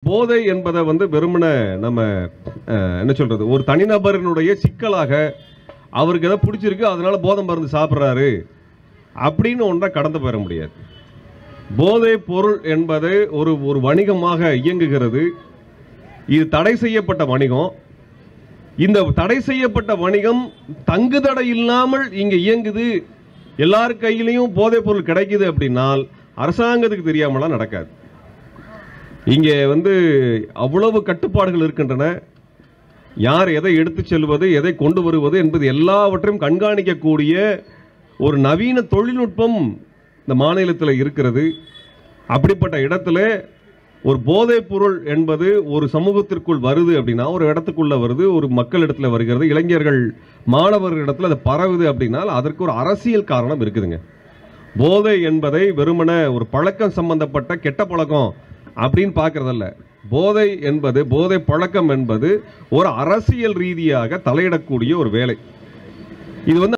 போதை என்பதை வந்து வெறுமன நம்ம அஹ், என்ன சொல்றது ஒரு தனிநபரினுடைய சிக்கலாக அவருக்கு எதை பிடிச்சிருக்கு அதனால போதை மருந்து சாப்பிட்றாரு அப்படின்னு ஒன்றை கடந்து பெற முடியாது போதை பொருள் என்பது ஒரு ஒரு வணிகமாக இயங்குகிறது இது தடை செய்யப்பட்ட வணிகம் இந்த தடை செய்யப்பட்ட வணிகம் தங்கு தடை இல்லாமல் இங்க இயங்குது எல்லார் கையிலையும் போதைப் பொருள் கிடைக்குது அப்படின்னால் அரசாங்கத்துக்கு தெரியாமலாம் நடக்காது இங்கே வந்து அவ்வளவு கட்டுப்பாடுகள் இருக்கின்றன யார் எதை எடுத்துச் செல்வது எதை கொண்டு வருவது என்பது எல்லாவற்றையும் கண்காணிக்கக்கூடிய ஒரு நவீன தொழில்நுட்பம் இந்த மாநிலத்தில் இருக்கிறது அப்படிப்பட்ட இடத்துல ஒரு போதைப் பொருள் என்பது ஒரு சமூகத்திற்குள் வருது அப்படின்னா ஒரு இடத்துக்குள்ள வருது ஒரு மக்கள் இடத்துல வருகிறது இளைஞர்கள் மாணவர்கள் இடத்துல அது பரவுது அப்படின்னால் அதற்கு ஒரு அரசியல் காரணம் இருக்குதுங்க போதை என்பதை வெறுமன ஒரு பழக்கம் சம்பந்தப்பட்ட கெட்ட பழக்கம் அப்படின்னு பார்க்கறதல்ல போதை என்பது போதை பழக்கம் என்பது ஒரு அரசியல் ரீதியாக தலையிடக்கூடிய ஒரு வேலை இது வந்து